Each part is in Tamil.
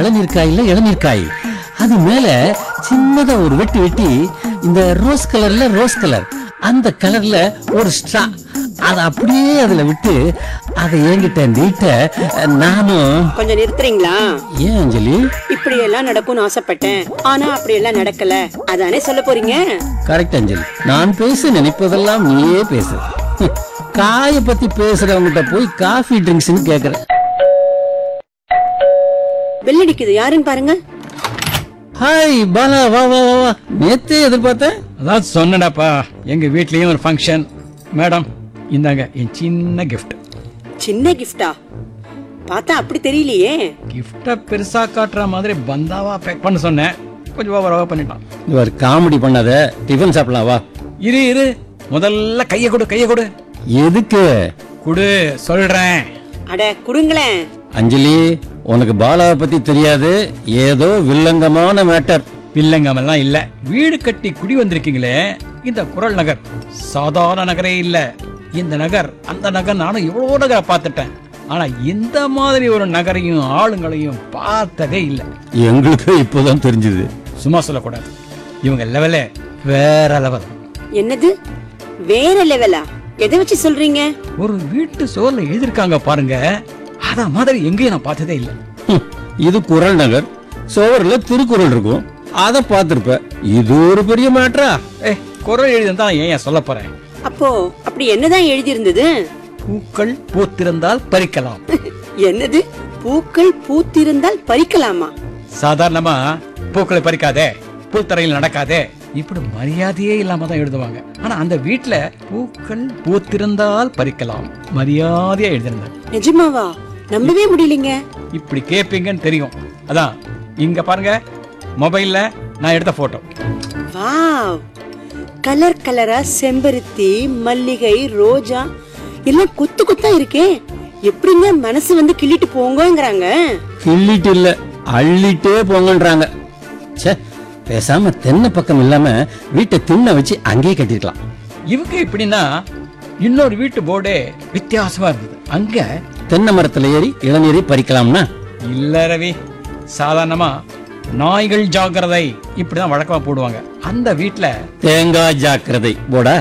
இளநீர் காயில இளநீர் காய் அது மேல சின்னதா ஒரு வெட்டி வெட்டி இந்த ரோஸ் கலர்ல ரோஸ் கலர் அந்த கலர்ல ஒரு ஸ்ட்ரா அதை அப்படியே அதுல விட்டு அதை என்கிட்ட நீட்ட நானும் கொஞ்சம் நிறுத்துறீங்களா ஏன் அஞ்சலி இப்படி எல்லாம் நடக்கும்னு ஆசைப்பட்டேன் ஆனா அப்படி எல்லாம் நடக்கல அதானே சொல்ல போறீங்க கரெக்ட் அஞ்சலி நான் பேச நினைப்பதெல்லாம் நீயே பேசு காய பத்தி பேசுறவங்கிட்ட போய் காஃபி ட்ரிங்க்ஸ்னு கேக்குற பெல் அடிக்குது யாருன்னு பாருங்க ஹாய் பாலா வா வா வா வா நேத்தே எதிர்பார்த்தேன் அதான் சொன்னடாப்பா எங்க வீட்லயும் ஒரு ஃபங்க்ஷன் மேடம் இந்தாங்க என் சின்ன கிஃப்ட் சின்ன கிஃப்டா பார்த்தா அப்படி தெரியலையே கிஃப்டை பெருசா காட்டுற மாதிரி பந்தாவா பேக் பண்ண சொன்னேன் கொஞ்சம் ஓவராவா பண்ணிட்டான் இவர் காமெடி பண்ணாத டிஃபன் சாப்பிடலாம் வா இரு இரு முதல்ல கைய கொடு கைய கொடு எதுக்கு குடு சொல்றேன் அட குடுங்களேன் அஞ்சலி உனக்கு பாலாவை பத்தி தெரியாது ஏதோ வில்லங்கமான மேட்டர் பிள்ளைங்கமெல்லாம் இல்ல வீடு கட்டி குடி வந்திருக்கீங்களே இந்த குரல் நகர் சாதாரண நகரே இல்ல இந்த நகர் அந்த நகர் நானும் எவ்வளவோ நகரை பார்த்துட்டேன் ஆனா இந்த மாதிரி ஒரு நகரையும் ஆளுங்களையும் பார்த்ததே இல்ல எங்களுக்கு இப்போதான் தெரிஞ்சது சும்மா சொல்லக்கூடாது இவங்க லெவலே வேற லெவல் என்னது வேற லெவலா எதை வச்சு சொல்றீங்க ஒரு வீட்டு சோர்ல எழுதிருக்காங்க பாருங்க அத மாதிரி எங்கேயும் நான் பார்த்ததே இல்ல ஹம், இது குரல் நகர் சோவர்ல திருக்குறள் இருக்கும் அதை பார்த்திருப்ப இது ஒரு பெரிய மேட்டரா ஏ குரல் எழுதிருந்தா ஏன் ஏன் சொல்ல போறேன் அப்போ அப்படி என்னதான் எழுதி இருந்தது பூக்கள் பூத்திருந்தால் பறிக்கலாம் என்னது பூக்கள் பூத்திருந்தால் பறிக்கலாமா சாதாரணமா பூக்களை பறிக்காதே பூத்தரையில் நடக்காதே இப்படி மரியாதையே இல்லாம தான் எழுதுவாங்க ஆனா அந்த வீட்ல பூக்கள் பூத்திருந்தால் பறிக்கலாம் மரியாதையா எழுதிருந்தாங்க நிஜமாவா நம்பவே முடியலங்க இப்படி கேட்பீங்கன்னு தெரியும் அதான் இங்க பாருங்க மொபைல்ல நான் எடுத்த போட்டோ வாவ் கலர் கலரா செம்பருத்தி மல்லிகை ரோஜா எல்லாம் கொத்து கொத்தா இருக்கே எப்படிங்க மனசு வந்து கிள்ளிட்டு போங்கங்கறாங்க கிள்ளிட்டு இல்ல அள்ளிட்டே போங்கன்றாங்க ச்சே பேசாம தென்னை பக்கம் இல்லாம வீட்டை திண்ண வச்சு அங்கேயே கட்டிருக்கலாம் இவங்க எப்படின்னா இன்னொரு வீட்டு போர்டே வித்தியாசமா இருந்தது அங்க தென்னை மரத்துல ஏறி இளநீரை பறிக்கலாம்னா இல்ல ரவி சாதாரணமா நாய்கள் ஜாக்கிரதை இப்படிதான் வழக்கமா போடுவாங்க அந்த வீட்ல தேங்காய் ஜாக்கிரதை போடா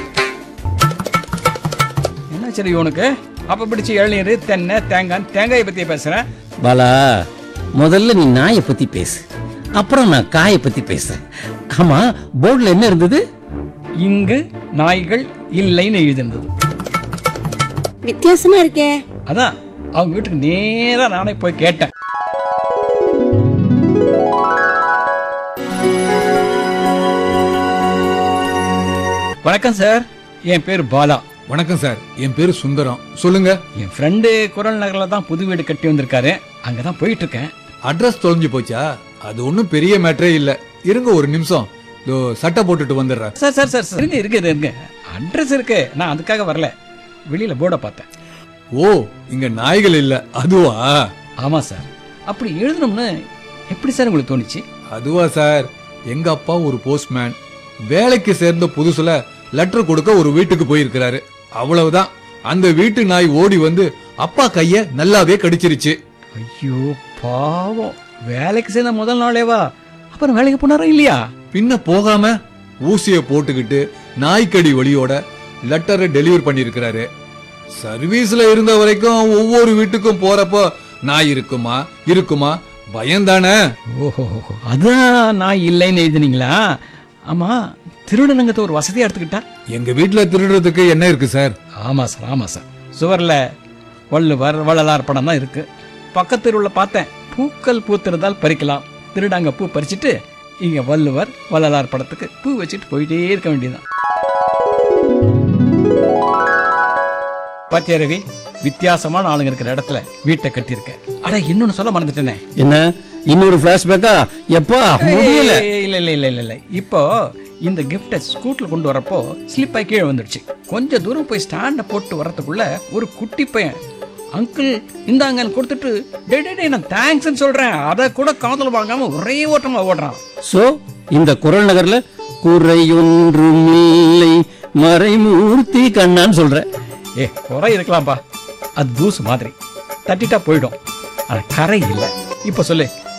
என்ன சரி உனக்கு அப்ப பிடிச்சு இளநீர் தென்னை தேங்காய் தேங்காயை பத்தி பேசுறேன் பாலா முதல்ல நீ நாயை பத்தி பேசு அப்புறம் நான் காயை பத்தி பேசுறேன் ஆமா போர்டுல என்ன இருந்தது இங்கு நாய்கள் இல்லைன்னு எழுதிருந்தது வித்தியாசமா இருக்கே அதான் அவங்க வீட்டுக்கு நேரா நானே போய் கேட்டேன் வணக்கம் சார் என் பேர் பாலா வணக்கம் சார் என் பேரு சுந்தரம் சொல்லுங்க என் ஃப்ரெண்டு குரல் நகர்ல தான் புது வீடு கட்டி வந்திருக்காரு அங்கதான் போயிட்டு இருக்கேன் அட்ரஸ் தொலைஞ்சு போச்சா அது ஒன்றும் பெரிய மேட்டரே இல்ல இருங்க ஒரு நிமிஷம் இதோ சட்டை போட்டுட்டு வந்துடுறேன் சார் சார் சார் சார், இருங்க இருக்கு இருங்க அட்ரஸ் இருக்கு நான் அதுக்காக வரல வெளியில போர்டை பார்த்தேன் ஓ இங்க நாய்கள் இல்ல அதுவா ஆமா சார் அப்படி எழுதணும்னு எப்படி சார் உங்களுக்கு தோணுச்சு அதுவா சார் எங்க அப்பா ஒரு போஸ்ட்மேன் வேலைக்கு சேர்ந்த புதுசுல லெட்டர் கொடுக்க ஒரு வீட்டுக்கு போயிருக்கிறாரு அவ்வளவுதான் அந்த வீட்டு நாய் ஓடி வந்து அப்பா கைய நல்லாவே கடிச்சிருச்சு ஐயோ பாவம் வேலைக்கு சேர்ந்த முதல் நாளேவா அப்புறம் வேலைக்கு போனாரா இல்லையா பின்ன போகாம ஊசிய போட்டுக்கிட்டு நாய்க்கடி வழியோட லெட்டரை டெலிவரி பண்ணிருக்கிறாரு சர்வீஸ்ல இருந்த வரைக்கும் ஒவ்வொரு வீட்டுக்கும் போறப்போ நாய் இருக்குமா இருக்குமா பயந்தானே ஓஹோ அதான் நான் இல்லைன்னு எழுதுனீங்களா ஆமா திருடனங்கத்தை ஒரு வசதியா எடுத்துக்கிட்டா எங்க வீட்டுல திருடுறதுக்கு என்ன இருக்கு சார் ஆமா சார் ஆமா சார் சுவர்ல வள்ளுவர் வள்ளலார் படம் தான் இருக்கு பக்கத்து தெருவுல பார்த்தேன் பூக்கள் பூத்திருந்தால் பறிக்கலாம் திருடாங்க பூ பறிச்சுட்டு இங்க வள்ளுவர் வள்ளலார் படத்துக்கு பூ வச்சுட்டு போயிட்டே இருக்க வேண்டியதுதான் பாத்தியா ரவி வித்தியாசமான ஆளுங்க இருக்கிற இடத்துல வீட்டை கட்டியிருக்கேன் அட இன்னொன்னு சொல்ல மறந்துட்டேனே என்ன இன்னொரு பிளாஷ்பேக்கா எப்பா முடியல ஏய், இல்ல இல்ல இல்ல இல்ல இல்ல இப்போ இந்த கிஃப்டை ஸ்கூட்ல கொண்டு வரப்போ ஸ்லிப் ஆகி கீழே வந்துடுச்சு கொஞ்ச தூரம் போய் ஸ்டாண்ட போட்டு வரதுக்குள்ள ஒரு குட்டி பையன் அங்கிள் இந்தாங்கன்னு கொடுத்துட்டு டே டே டே நான் தேங்க்ஸ்னு சொல்றேன் அதை கூட காதல் வாங்காம ஒரே ஓட்டமா ஓடுறான் சோ இந்த குரல் நகர்ல குறையொன்றுமில்லை மறைமூர்த்தி கண்ணான்னு சொல்ற ஏ குறை இருக்கலாம்ப்பா அது தூசு மாதிரி தட்டிட்டா போயிடும் ஆனா கரை இல்லை இப்போ சொல்லு